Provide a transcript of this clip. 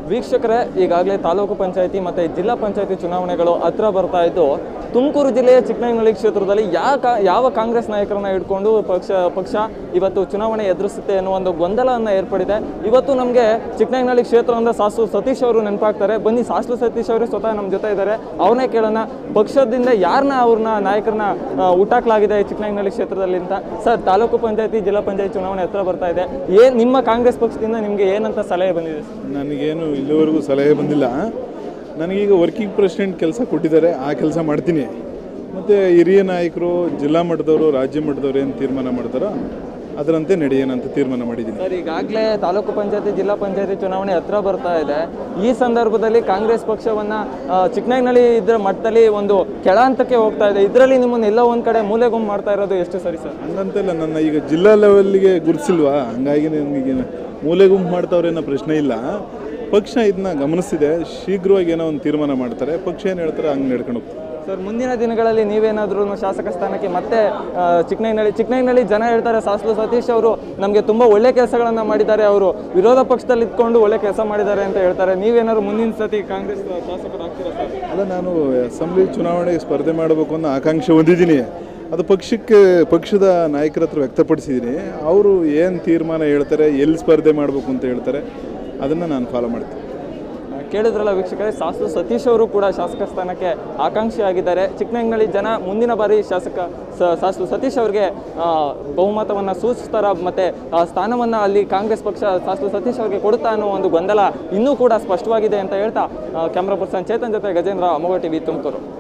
ವೀಕ್ಷಕರೇ ಈಗಾಗಲೇ ತಾಲೂಕು ಪಂಚಾಯತಿ ಮತ್ತು ಜಿಲ್ಲಾ ಪಂಚಾಯತಿ ಚುನಾವಣೆಗಳು ಹತ್ರ ಬರ್ತಾ ಇದ್ದು ತುಮಕೂರು ಜಿಲ್ಲೆಯ ಚಿಕ್ಕನಹಳ್ಳಿ ಕ್ಷೇತ್ರದಲ್ಲಿ ಯಾಕ ಯಾವ ಕಾಂಗ್ರೆಸ್ ನಾಯಕರನ್ನ ಹಿಡ್ಕೊಂಡು ಪಕ್ಷ ಪಕ್ಷ ಇವತ್ತು ಚುನಾವಣೆ ಎದುರಿಸುತ್ತೆ ಅನ್ನೋ ಒಂದು ಗೊಂದಲವನ್ನು ಏರ್ಪಡಿದೆ ಇವತ್ತು ನಮಗೆ ಚಿಕ್ಕನಹಳ್ಳಿ ಕ್ಷೇತ್ರದಿಂದ ಸಾಸು ಸತೀಶ್ ಅವರು ನೆನಪಾಗ್ತಾರೆ ಬನ್ನಿ ಸಾಸು ಸತೀಶ್ ಅವರೇ ಸ್ವತಃ ನಮ್ಮ ಜೊತೆ ಇದ್ದಾರೆ ಅವ್ರನ್ನೇ ಕೇಳೋಣ ಪಕ್ಷದಿಂದ ಯಾರನ್ನ ಅವ್ರನ್ನ ನಾಯಕರನ್ನ ಆ, ಹುಟ್ಟಾಕ್ಲಾಗಿದೆ ಚಿಕ್ಕನಹಳ್ಳಿ ಕ್ಷೇತ್ರದಲ್ಲಿ ಅಂತ ಸರ್ ತಾಲೂಕು ಪಂಚಾಯತಿ ಜಿಲ್ಲಾ ಪಂಚಾಯತಿ ಚುನಾವಣೆ ಹತ್ರ ಬರ್ತಾ ಇದೆ ಏನ್ ನಿಮ್ಮ ಕಾಂಗ್ರೆಸ್ ಪಕ್ಷದಿಂದ ನಿಮಗೆ ಏನಂತ ಸಲಹೆ ಬಂದಿದೆ ಸರ್? ನನಗೇನು ಇಲ್ಲಿವರೆಗೂ ಸಲಹೆ ಬಂದಿಲ್ಲ ನನಗೀಗ ವರ್ಕಿಂಗ್ ಪ್ರೆಸಿಡೆಂಟ್ ಕೆಲಸ ಕೊಟ್ಟಿದ್ದಾರೆ ಆ ಕೆಲಸ ಮಾಡ್ತೀನಿ ಮತ್ತು ಹಿರಿಯ ನಾಯಕರು ಜಿಲ್ಲಾ ಮಟ್ಟದವರು ರಾಜ್ಯ ಮಟ್ಟದವರು ಏನು ತೀರ್ಮಾನ ಮಾಡ್ತಾರೋ ಅದರಂತೆ ನಡೆಯೋಣಂತ ತೀರ್ಮಾನ ಮಾಡಿದ್ದೀನಿ ಸರ್ ಈಗಾಗಲೇ ತಾಲೂಕು ಪಂಚಾಯತಿ ಜಿಲ್ಲಾ ಪಂಚಾಯತಿ ಚುನಾವಣೆ ಹತ್ರ ಬರ್ತಾ ಇದೆ ಈ ಸಂದರ್ಭದಲ್ಲಿ ಕಾಂಗ್ರೆಸ್ ಪಕ್ಷವನ್ನ ಆ, ಚಿಕ್ಕನಹಳ್ಳಿ ಇದ್ರ ಮಟ್ಟದಲ್ಲಿ ಒಂದು ಕೆಳಹಂತಕ್ಕೆ ಹೋಗ್ತಾ ಇದೆ ಇದರಲ್ಲಿ ನಿಮ್ಮನ್ನ ಎಲ್ಲೋ ಒಂದ್ ಕಡೆ ಮೂಲೆಗುಂಬು ಮಾಡ್ತಾ ಇರೋದು ಎಷ್ಟು ಸರಿ ಸರ್ ಹಂಗಂತೆಲ್ಲ ನನ್ನ ಈಗ ಜಿಲ್ಲಾ ಲೆವೆಲ್ಗೆ ಗುರುತಿಸಿಲ್ವಾ ಹಂಗಾಗಿ ನನಗೆ ಮೂಲೆ ಗುಂಪು ಮಾಡ್ತವ್ರೆ ಅನ್ನೋ ಪ್ರಶ್ನೆ ಇಲ್ಲ ಪಕ್ಷ ಇದನ್ನ ಗಮನಿಸ್ತಿದೆ ಶೀಘ್ರವಾಗಿ ಏನೋ ಒಂದು ತೀರ್ಮಾನ ಮಾಡ್ತಾರೆ ಪಕ್ಷ ಏನು ಹೇಳ್ತಾರೆ ಹಂಗೆ ನಡ್ಕೊಂಡು ಹೋಗ್ತಾರೆ ಸರ್ ಮುಂದಿನ ದಿನಗಳಲ್ಲಿ ನೀವೇನಾದ್ರೂ ಶಾಸಕ ಸ್ಥಾನಕ್ಕೆ ಮತ್ತೆ ಆ, ಚಿಕ್ಕನಹಳ್ಳಿ ಚಿಕ್ಕನಹಳ್ಳಿ ಜನ ಹೇಳ್ತಾರೆ ಸಾಸ್ಲು ಸತೀಶ್ ಅವರು ನಮಗೆ ತುಂಬಾ ಒಳ್ಳೆ ಕೆಲಸಗಳನ್ನ ಮಾಡಿದ್ದಾರೆ ಅವರು ವಿರೋಧ ಪಕ್ಷದಲ್ಲಿ ಇದ್ಕೊಂಡು ಒಳ್ಳೆ ಕೆಲಸ ಮಾಡಿದ್ದಾರೆ ಅಂತ ಹೇಳ್ತಾರೆ ನೀವೇನಾದ್ರು ಮುಂದಿನ ಸತಿ ಕಾಂಗ್ರೆಸ್ ಶಾಸಕರಾಗ್ತೀರಾ ಸರ್ ಅಲ್ಲ ನಾನು ಅಸೆಂಬ್ಲಿ ಚುನಾವಣೆಗೆ ಸ್ಪರ್ಧೆ ಮಾಡಬೇಕು ಅನ್ನೋ ಆಕಾಂಕ್ಷೆ ಹೊಂದಿದ್ದೀನಿ ಅದು ಪಕ್ಷಕ್ಕೆ ಪಕ್ಷದ ನಾಯಕರ ಹತ್ರ ವ್ಯಕ್ತಪಡಿಸಿದ್ದೀನಿ ಅವರು ಏನು ತೀರ್ಮಾನ ಹೇಳ್ತಾರೆ ಎಲ್ಲಿ ಸ್ಪರ್ಧೆ ಮಾಡಬೇಕು ಅಂತ ಹೇಳ್ತಾರೆ ಅದನ್ನು ನಾನು ಫಾಲೋ ಮಾಡ್ತೀನಿ ಕೇಳಿದ್ರಲ್ಲ ವೀಕ್ಷಕರೇ ಶಾಸಕ ಸತೀಶ್ ಅವರು ಕೂಡ ಶಾಸಕ ಸ್ಥಾನಕ್ಕೆ ಆಕಾಂಕ್ಷಿ ಆಗಿದ್ದಾರೆ ಚಿಕ್ಕನಹಳ್ಳಿ ಜನ ಮುಂದಿನ ಬಾರಿ ಶಾಸಕ ಸ- ಶಾಸಕ ಸತೀಶ್ ಅವರಿಗೆ ಆ, ಬಹುಮತವನ್ನು ಸೂಚಿಸ್ತಾರ ಮತ್ತೆ ಆ ಸ್ಥಾನವನ್ನು ಅಲ್ಲಿ ಕಾಂಗ್ರೆಸ್ ಪಕ್ಷ ಶಾಸಕ ಸತೀಶ್ ಅವರಿಗೆ ಕೊಡುತ್ತಾ ಅನ್ನೋ ಒಂದು ಗೊಂದಲ ಇನ್ನೂ ಕೂಡ ಸ್ಪಷ್ಟವಾಗಿದೆ ಅಂತ ಹೇಳ್ತಾ ಕ್ಯಾಮ್ರಾ ಪರ್ಸನ್ ಚೇತನ್ ಜೊತೆ ಗಜೇಂದ್ರ ಅಮೋಘ ಟಿವಿ ತುಮಕೂರು